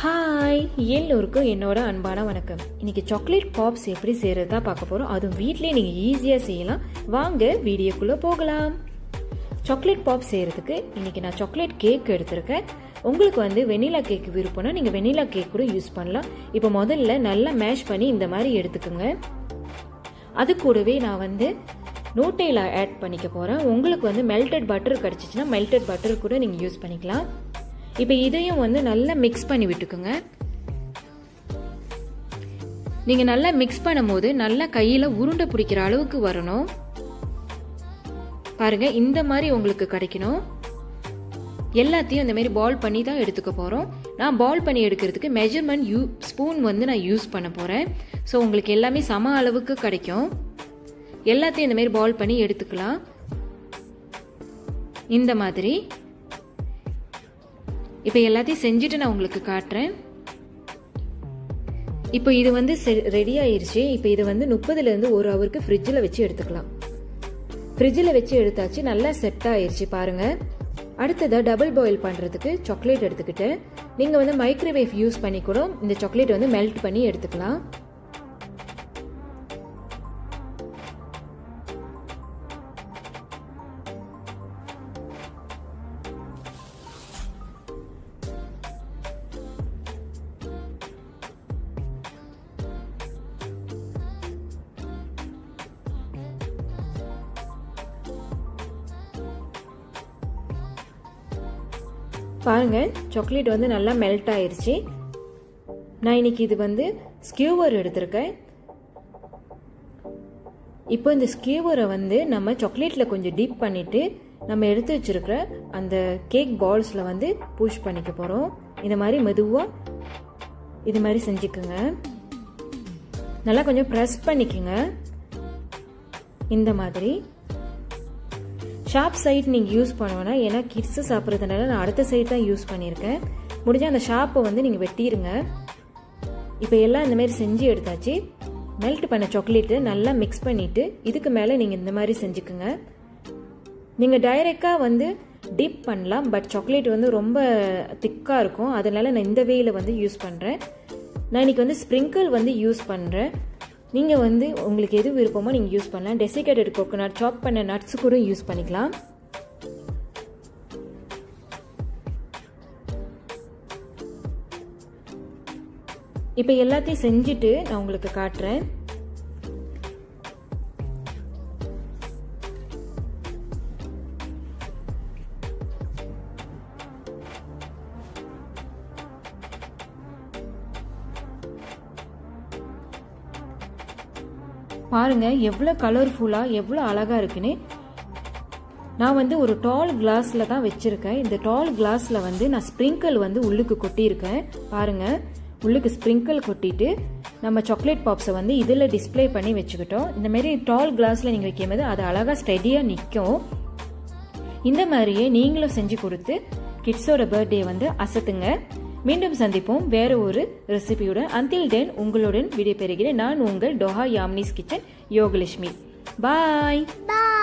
Hi எல்லோருக்கும் என்னோட அன்பான வணக்கம் இன்னைக்கு சாக்லேட் பாப்ஸ் எப்படி செய்கிறது தான் பார்க்க போகிறோம் அதுவும் வீட்லேயே நீங்கள் ஈஸியாக செய்யலாம் வாங்க வீடியோக்குள்ளே போகலாம் சாக்லேட் பாப் செய்கிறதுக்கு இன்னைக்கு நான் சாக்லேட் கேக் எடுத்திருக்கேன் உங்களுக்கு வந்து வெனிலா கேக் விருப்பம்னா நீங்கள் வெனிலா கேக் கூட யூஸ் பண்ணலாம் இப்போ முதல்ல நல்லா மேஷ் பண்ணி இந்த மாதிரி எடுத்துக்கோங்க அது கூடவே நான் வந்து நோட்டையில் ஆட் பண்ணிக்க போகிறேன் உங்களுக்கு வந்து மெல்டட் பட்டர் கிடச்சிச்சின்னா மெல்டட் பட்டர் கூட நீங்கள் யூஸ் பண்ணிக்கலாம் இப்போ இதையும் வந்து நல்லா மிக்ஸ் பண்ணி விட்டுக்குங்க நீங்கள் நல்லா மிக்ஸ் பண்ணும்போது நல்லா கையில் உருண்டை பிடிக்கிற அளவுக்கு வரணும் பாருங்க இந்த மாதிரி உங்களுக்கு கிடைக்கணும் எல்லாத்தையும் இந்த மாதிரி பால் பண்ணி தான் எடுத்துக்க போகிறோம் நான் பால் பண்ணி எடுக்கிறதுக்கு மெஜர்மெண்ட் யூ ஸ்பூன் வந்து நான் யூஸ் பண்ண போகிறேன் ஸோ உங்களுக்கு எல்லாமே சம அளவுக்கு கிடைக்கும் எல்லாத்தையும் இந்த மாதிரி பால் பண்ணி எடுத்துக்கலாம் இந்த மாதிரி இப்போ எல்லாத்தையும் செஞ்சுட்டு நான் உங்களுக்கு காட்டுறேன் இப்போ இது வந்து ரெடி ஆயிருச்சு இப்போ இது வந்து முப்பதுலேருந்து ஒரு ஹவருக்கு ஃப்ரிட்ஜில் வச்சு எடுத்துக்கலாம் ஃப்ரிட்ஜில் வச்சு எடுத்தாச்சு நல்லா செட் ஆயிருச்சு பாருங்க அடுத்ததாக டபுள் பாயில் பண்ணுறதுக்கு சாக்லேட் எடுத்துக்கிட்டு நீங்கள் வந்து மைக்ரோவேவ் யூஸ் பண்ணி கூட இந்த சாக்லேட் வந்து மெல்ட் பண்ணி எடுத்துக்கலாம் பாருங்க சாக்லேட் வந்து நல்லா மெல்ட் ஆயிருச்சு நான் இன்னைக்கு இது வந்து ஸ்கியூவர் எடுத்திருக்கேன் இப்போ இந்த ஸ்கியூவரை வந்து நம்ம சாக்லேட்டில் கொஞ்சம் டீப் பண்ணிட்டு நம்ம எடுத்து வச்சிருக்கிற அந்த கேக் பால்ஸில் வந்து புஷ் பண்ணிக்க போகிறோம் இந்த மாதிரி மெதுவாக இது மாதிரி செஞ்சுக்குங்க நல்லா கொஞ்சம் ப்ரெஸ் பண்ணிக்கோங்க இந்த மாதிரி ஷார்ப் சைட் நீங்கள் யூஸ் பண்ணுவேன்னா ஏன்னா கிட்ஸு சாப்பிட்றதுனால நான் அடுத்த சைட் தான் யூஸ் பண்ணியிருக்கேன் முடிஞ்சால் அந்த ஷாப்பை வந்து நீங்கள் வெட்டிடுங்க இப்போ எல்லாம் இந்த மாதிரி செஞ்சு எடுத்தாச்சு மெல்ட் பண்ண சாக்லேட்டு நல்லா மிக்ஸ் பண்ணிவிட்டு இதுக்கு மேலே நீங்கள் இந்த மாதிரி செஞ்சுக்குங்க நீங்கள் டைரெக்டாக வந்து டிப் பண்ணலாம் பட் சாக்லேட் வந்து ரொம்ப திக்காக இருக்கும் அதனால் நான் இந்த வேயில் வந்து யூஸ் பண்ணுறேன் நான் இன்றைக்கி வந்து ஸ்ப்ரிங்கிள் வந்து யூஸ் பண்ணுறேன் நீங்கள் வந்து உங்களுக்கு எது விருப்பமோ நீங்கள் யூஸ் பண்ணலாம் டெசிகேட்டட் கோகோனட் சாப் பண்ண நட்ஸ் கூட யூஸ் பண்ணிக்கலாம் இப்போ எல்லாத்தையும் செஞ்சுட்டு நான் உங்களுக்கு காட்டுறேன் பாருங்க எவ்வளோ கலர்ஃபுல்லாக எவ்வளோ அழகாக இருக்குன்னு நான் வந்து ஒரு டால் கிளாஸில் தான் வச்சுருக்கேன் இந்த டால் கிளாஸில் வந்து நான் ஸ்ப்ரிங்கிள் வந்து உள்ளுக்கு கொட்டியிருக்கேன் பாருங்க உள்ளுக்கு ஸ்ப்ரிங்கிள் கொட்டிட்டு நம்ம சாக்லேட் பாப்ஸை வந்து இதில் டிஸ்பிளே பண்ணி வச்சுக்கிட்டோம் இந்த மாதிரி டால் கிளாஸில் நீங்கள் வைக்கும்போது அது அழகாக ஸ்டெடியாக நிற்கும் இந்த மாதிரியே நீங்களும் செஞ்சு கொடுத்து கிட்ஸோட பர்த்டே வந்து அசத்துங்க மீண்டும் சந்திப்போம் வேற ஒரு ரெசிபியுடன் அந்தில் டென் உங்களுடன் விடைபெறுகிறேன் நான் உங்கள் டொஹா யாம்னிஸ் கிச்சன் யோகலட்சுமி பாய் Bye.